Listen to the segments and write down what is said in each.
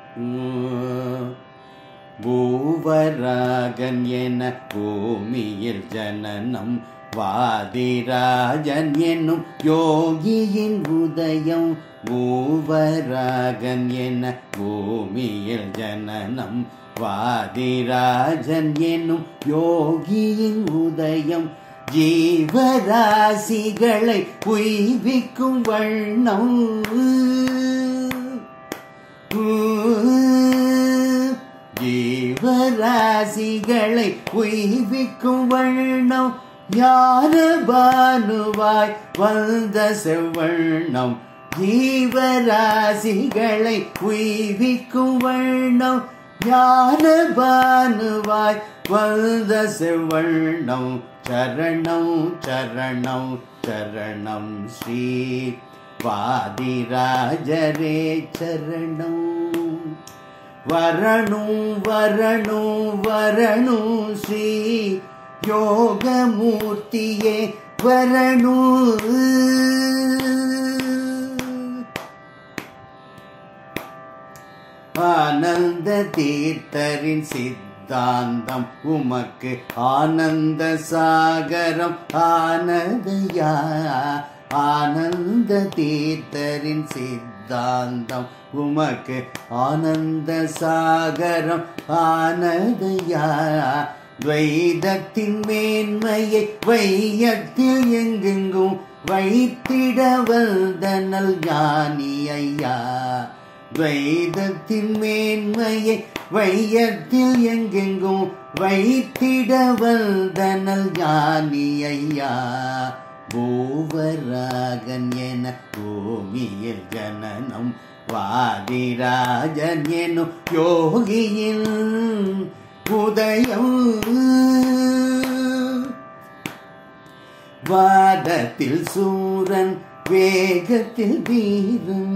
பூவராகன் என பூமியில் ஜனனம் வாதிராஜன் என்னும் யோகியின் உதயம் பூவராகன் என பூமியில் ஜனனம் வாதிராஜன் என்னும் யோகியின் உதயம் ஜீவராசிகளை உய்விக்கும் வண்ணம் ஜீவராசிகளை உய்விக்கும் வண்ணம் ஞான பானுவாய் வந்த செவ்வண்ணம் ஜீவராசிகளை உய்விக்கும் வண்ணம் ஞான பானுவாய் வந்த செவ்வண்ணம் சரணம் சரணம் சரணம் ஸ்ரீ வாதிராஜரே சரணம் வரணும் வரணும் வரணும் ஸ்ரீ யோகமூர்த்தியே வரணும் ஆனந்த தீர்த்தரின் சித்தாந்தம் உமக்கு ஆனந்த சாகரம் ஆனதையா ஆனந்த தீர்த்தரின் சித்தாந்தம் உமக்கு ஆனந்த சாகரம் ஆனதையா துவைதத்தின் மேன்மையை வையத்தில் எங்கெங்கும் வைத்திட வந்தனல் ஞானி ஐயா துவைதத்தின் மேன்மையை வையத்தில் எங்கெங்கும் வைத்திட வந்தனல் ஞானி ஐயா பூவராகன் என பூமியில் ஜனனம் வாதிராஜன் எனும் யோகியில் உதயம் வாதத்தில் சூரன் வேகத்தில் வீரன்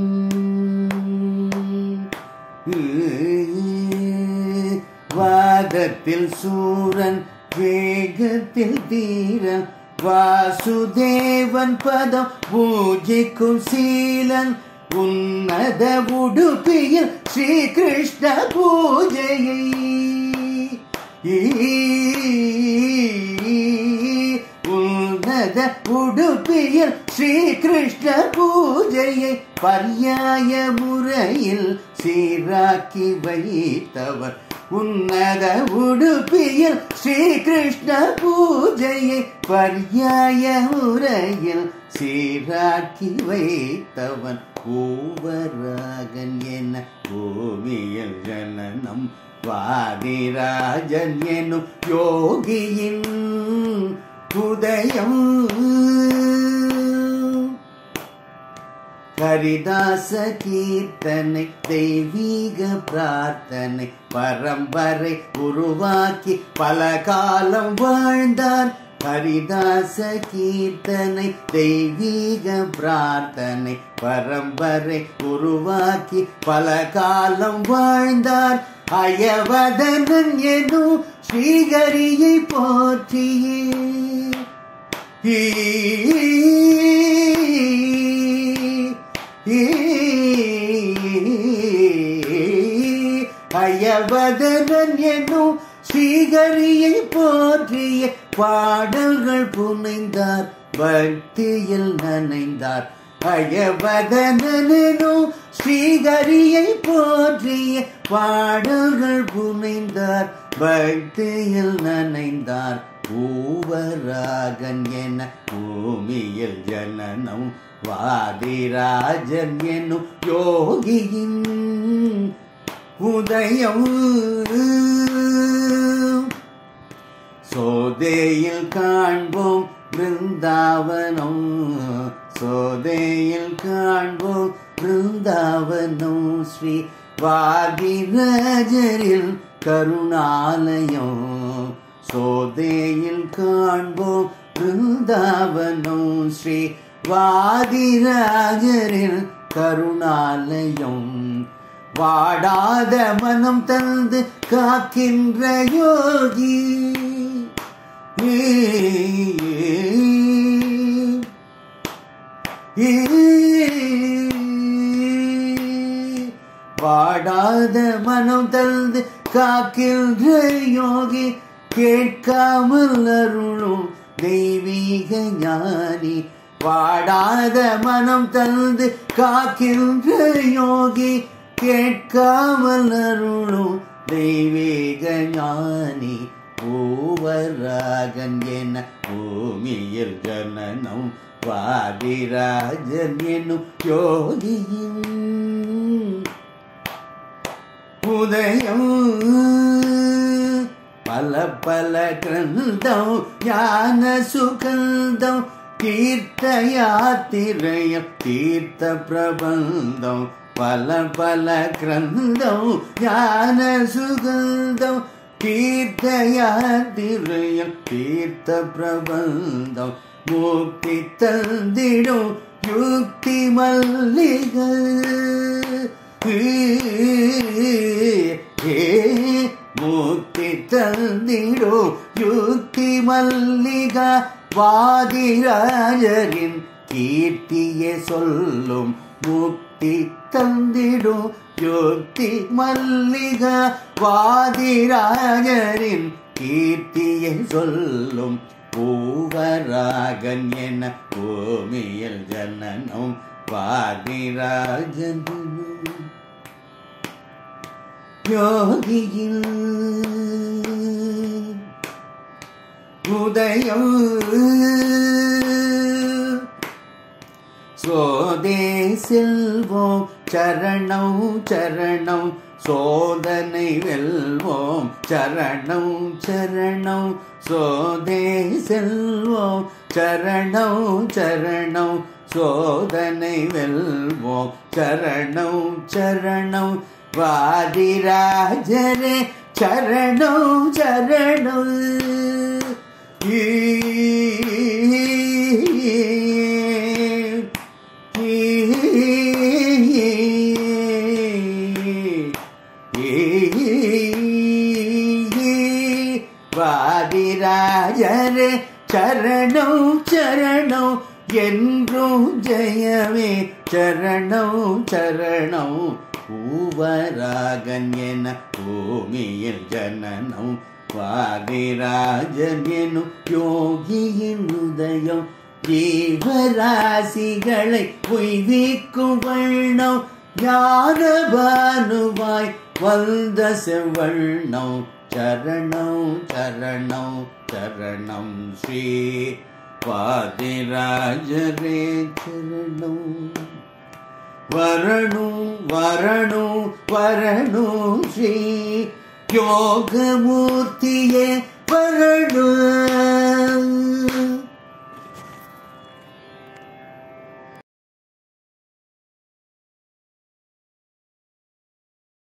வாதத்தில் சூரன் வேகத்தில் தீரன் வாசுதேவன் பதம் பூஜைக்கும் சீலன் உன்னத உடுப்பியில் ஸ்ரீகிருஷ்ண பூஜையை உன்னத உடுப்பியில் ஸ்ரீகிருஷ்ண பூஜையை பர்யாய முறையில் சீராக்கி வைத்தவர் உன்னத உடுப்பியில் ஸ்ரீகிருஷ்ண பூஜையை பர்யாய முறையில் சீராக்கி வைத்தவன் பூவராகன் என பூமியில் ஜனனம் வாதிராஜன் எனும் யோகியின் உதயம் ஹரிதாச கீர்த்தனை தெய்வீக பிரார்த்தனை பரம்பரை உருவாக்கி பல காலம் வாழ்ந்தார் ஹரிதாச கீர்த்தனை தெய்வீக பிரார்த்தனை பரம்பரை உருவாக்கி பல காலம் வாழ்ந்தார் அயவதனன் எனும் ஸ்ரீகரியை போற்றியே அயவதனன் என்னும் ஸ்ரீகரியை போற்றிய பாடல்கள் புனைந்தார் பக்தியில் நனைந்தார் அயவதனனும் ஸ்ரீகரியை போற்றிய பாடல்கள் புனைந்தார் பக்தியில் நனைந்தார் பூவராகன் என பூமியில் ஜனனம் வாதிராஜன் எனும் யோகியின் உதயம் சோதேயில் காண்போம் பிருந்தாவனம் சோதேயில் காண்போம் பிருந்தாவனம் ஸ்ரீ வாதிராஜரில் கருணாலயம் சோதேயில் காண்போம் பிருந்தாவனம் ஸ்ரீ வாதிராஜரில் கருணாலயம் வாடாத மனம் தந்து காக்கின்ற யோகி வாடாத மனம் தந்து காக்கின்ற யோகி கேட்காமல் அருளும் தெய்வீக ஞானி வாடாத மனம் தந்து காக்கின்ற யோகி கேட்காமல் அருளும் தெய்வீக ஞானி பூவராகன் என பூமியில் ஜனனம் வாதிராஜன் என்னும் யோகியின் உதயம் பல பல கிரந்தம் ஞான சுகந்தம் தீர்த்த யாத்திரையம் தீர்த்த பிரபந்தம் பல பல கிரந்தம் ஞான சுகந்தம் தீர்த்த யாத்திரையம் தீர்த்த பிரபந்தம் முக்தி தந்திடும் யுக்தி மல்லிகள் முக்தி தந்திடும் யுக்தி மல்லிகா வாதிராஜரின் கீர்த்தியை சொல்லும் முக்தி தந்திடும் யுக்தி மல்லிகா வாதிராஜரின் கீர்த்தியை சொல்லும் பூவராகன் என பூமியில் ஜனனம் வாதிராஜன் யோகியில் உதயம் சோதே செல்வோம் சரணம் சரணம் சோதனை வெல்வோம் சரணம் சரணம் சோதே செல்வோம் சரணம் சரணம் சோதனை வெல்வோம் சரணம் சரணம் வாதிராஜரே சரணம் சரணம் வாதிராஜரே சரணம் சரணம் என்றும் ஜெயமே சரணம் சரணம் பூவராகன் என பூமியில் ஜனனம் வாதிராஜன் எனும் யோகியின் உதயம் ஜீவராசிகளை உய்விக்கும் வண்ணம் ஞானபானுவாய் வந்த செவ்வண்ணம் சரணம் சரணம் சரணம் ஸ்ரீ வாதிராஜரே சரணம் வரணும் வரணும் வரணும் ஸ்ரீ யோகமூர்த்தியே வரணும்